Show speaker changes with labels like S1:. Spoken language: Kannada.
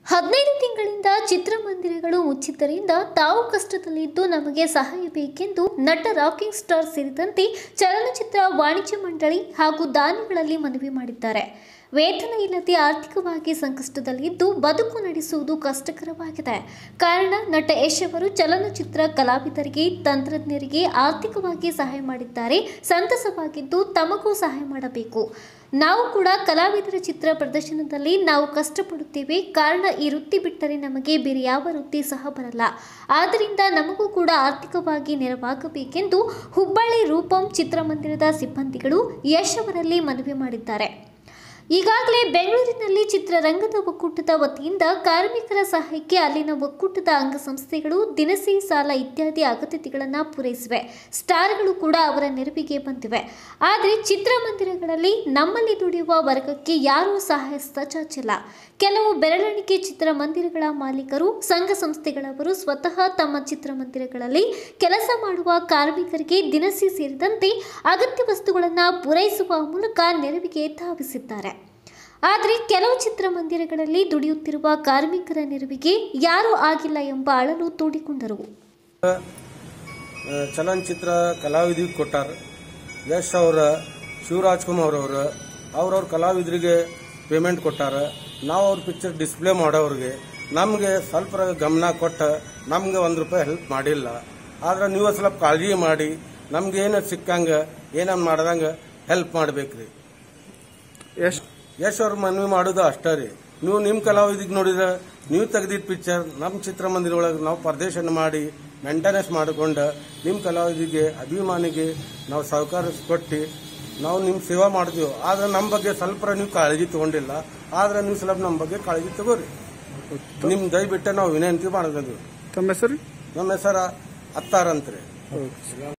S1: ಹದಿನೈದು ತಿಂಗಳಿಂದ ಚಿತ್ರಮಂದಿರಗಳು ಮುಚ್ಚಿದ್ದರಿಂದ ತಾವು ಕಷ್ಟದಲ್ಲಿದ್ದು ನಮಗೆ ಸಹಾಯ ಬೇಕೆಂದು ನಟ ರಾಕಿಂಗ್ ಸ್ಟಾರ್ ಸೇರಿದಂತೆ ಚಲನಚಿತ್ರ ವಾಣಿಜ್ಯ ಮಂಡಳಿ ಹಾಗೂ ದಾನಿಗಳಲ್ಲಿ ಮನವಿ ಮಾಡಿದ್ದಾರೆ ವೇತನ ಇಲ್ಲದೆ ಆರ್ಥಿಕವಾಗಿ ಸಂಕಷ್ಟದಲ್ಲಿದ್ದು ಬದುಕು ನಡೆಸುವುದು ಕಷ್ಟಕರವಾಗಿದೆ ಕಾರಣ ನಟ ಯಶ್ ಅವರು ಚಲನಚಿತ್ರ ಕಲಾವಿದರಿಗೆ ತಂತ್ರಜ್ಞರಿಗೆ ಆರ್ಥಿಕವಾಗಿ ಸಹಾಯ ಮಾಡಿದ್ದಾರೆ ಸಂತಸವಾಗಿದ್ದು ತಮಗೂ ಸಹಾಯ ಮಾಡಬೇಕು ನಾವು ಕೂಡ ಕಲಾವಿದರ ಚಿತ್ರ ಪ್ರದರ್ಶನದಲ್ಲಿ ನಾವು ಕಷ್ಟಪಡುತ್ತೇವೆ ಕಾರಣ ಈ ವೃತ್ತಿ ಬಿಟ್ಟರೆ ನಮಗೆ ಬೇರೆ ಯಾವ ವೃತ್ತಿ ಸಹ ಬರಲ್ಲ ಆದ್ದರಿಂದ ನಮಗೂ ಕೂಡ ಆರ್ಥಿಕವಾಗಿ ನೆರವಾಗಬೇಕೆಂದು ಹುಬ್ಬಳ್ಳಿ ರೂಪಂ ಚಿತ್ರಮಂದಿರದ ಸಿಬ್ಬಂದಿಗಳು ಯಶ್ ಅವರಲ್ಲಿ ಮನವಿ ಮಾಡಿದ್ದಾರೆ ಈಗಾಗಲೇ ಬೆಂಗಳೂರಿನಲ್ಲಿ ಚಿತ್ರರಂಗದ ಒಕ್ಕೂಟದ ವತಿಯಿಂದ ಕಾರ್ಮಿಕರ ಸಹಾಯಕ್ಕೆ ಅಲ್ಲಿನ ಒಕ್ಕೂಟದ ಅಂಗಸಂಸ್ಥೆಗಳು ದಿನಸಿ ಸಾಲ ಇತ್ಯಾದಿ ಅಗತ್ಯತೆಗಳನ್ನು ಪೂರೈಸಿವೆ ಸ್ಟಾರ್ಗಳು ಕೂಡ ಅವರ ನೆರವಿಗೆ ಬಂದಿವೆ ಆದರೆ ಚಿತ್ರಮಂದಿರಗಳಲ್ಲಿ ನಮ್ಮಲ್ಲಿ ದುಡಿಯುವ ವರ್ಗಕ್ಕೆ ಯಾರೂ ಸಹಾಯ ಚಾಚಿಲ್ಲ ಕೆಲವು ಬೆರಳೆಣಿಕೆ ಚಿತ್ರಮಂದಿರಗಳ ಮಾಲೀಕರು ಸಂಘ ಸಂಸ್ಥೆಗಳವರು ಸ್ವತಃ ತಮ್ಮ ಚಿತ್ರಮಂದಿರಗಳಲ್ಲಿ ಕೆಲಸ ಮಾಡುವ ಕಾರ್ಮಿಕರಿಗೆ ದಿನಸಿ ಸೇರಿದಂತೆ ಅಗತ್ಯ ವಸ್ತುಗಳನ್ನು ಪೂರೈಸುವ ಮೂಲಕ ನೆರವಿಗೆ ಧಾವಿಸಿದ್ದಾರೆ ಆದರೆ ಕೆಲವು ಚಿತ್ರಮಂದಿರಗಳಲ್ಲಿ ದುಡಿಯುತ್ತಿರುವ ಕಾರ್ಮಿಕರ ನೆರವಿಗೆ ಯಾರೂ ಆಗಿಲ್ಲ ಎಂಬ ಅಳಲು ತೋಡಿಕೊಂಡರು
S2: ಚಲನಚಿತ್ರ ಕಲಾವಿದಿಗೆ ಕೊಟ್ಟಾರ ಯಶ್ ಅವರ ಶಿವರಾಜ್ಕುಮಾರ್ ಅವರ ಅವ್ರವ್ರ ಕಲಾವಿದರಿಗೆ ಪೇಮೆಂಟ್ ಕೊಟ್ಟಾರ ನಾವು ಅವ್ರ ಪಿಕ್ಚರ್ ಡಿಸ್ಪ್ಲೇ ಮಾಡೋರಿಗೆ ನಮಗೆ ಸ್ವಲ್ಪ ಗಮನ ಕೊಟ್ಟು ನಮ್ಗೆ ಒಂದು ರೂಪಾಯಿ ಹೆಲ್ಪ್ ಮಾಡಿಲ್ಲ ಆದ್ರೆ ನೀವು ಸ್ವಲ್ಪ ಕಾಳಜಿ ಮಾಡಿ ನಮ್ಗೆ ಏನು ಸಿಕ್ಕಂಗ ಏನನ್ನ ಮಾಡ್ದಂಗ ಹೆಲ್ಪ್ ಮಾಡ್ಬೇಕ್ರಿ
S3: ಎಷ್ಟು
S2: ಯಶ್ ಅವ್ರ ಮನವಿ ಮಾಡೋದು ಅಷ್ಟೇ ರೀ ನೀವು ನಿಮ್ಮ ಕಲಾವಿದಿಗೆ ನೋಡಿದ್ರೆ ನೀವು ತೆಗೆದಿದ್ದ ಪಿಕ್ಚರ್ ನಮ್ಮ ಚಿತ್ರಮಂದಿರ ಒಳಗೆ ನಾವು ಪ್ರದರ್ಶನ ಮಾಡಿ ಮೇಂಟೆನೆನ್ಸ್ ಮಾಡಿಕೊಂಡು ನಿಮ್ಮ ಕಲಾವಿದಿಗೆ ಅಭಿಮಾನಿಗೆ ನಾವು ಸಹಕಾರ ಕೊಟ್ಟು ನಾವು ನಿಮ್ಮ ಸೇವಾ ಮಾಡ್ತೀವಿ ಆದ್ರೆ ನಮ್ಮ ಬಗ್ಗೆ ಸ್ವಲ್ಪ ನೀವು ಕಾಳಜಿ ತಗೊಂಡಿಲ್ಲ ಆದ್ರೆ ನೀವು ಸ್ವಲ್ಪ ನಮ್ಮ ಬಗ್ಗೆ ಕಾಳಜಿ ತಗೋರಿ ನಿಮ್ ದಯವಿಟ್ಟು ನಾವು ವಿನಂತಿ ಮಾಡಿದ್ವಿ
S3: ತಮ್ಮ ಹೆಸರು
S2: ನಮ್ಮ ಹೆಸರ ಅತ್ತಾರಂತ್ರಿ
S3: ಓಕೆ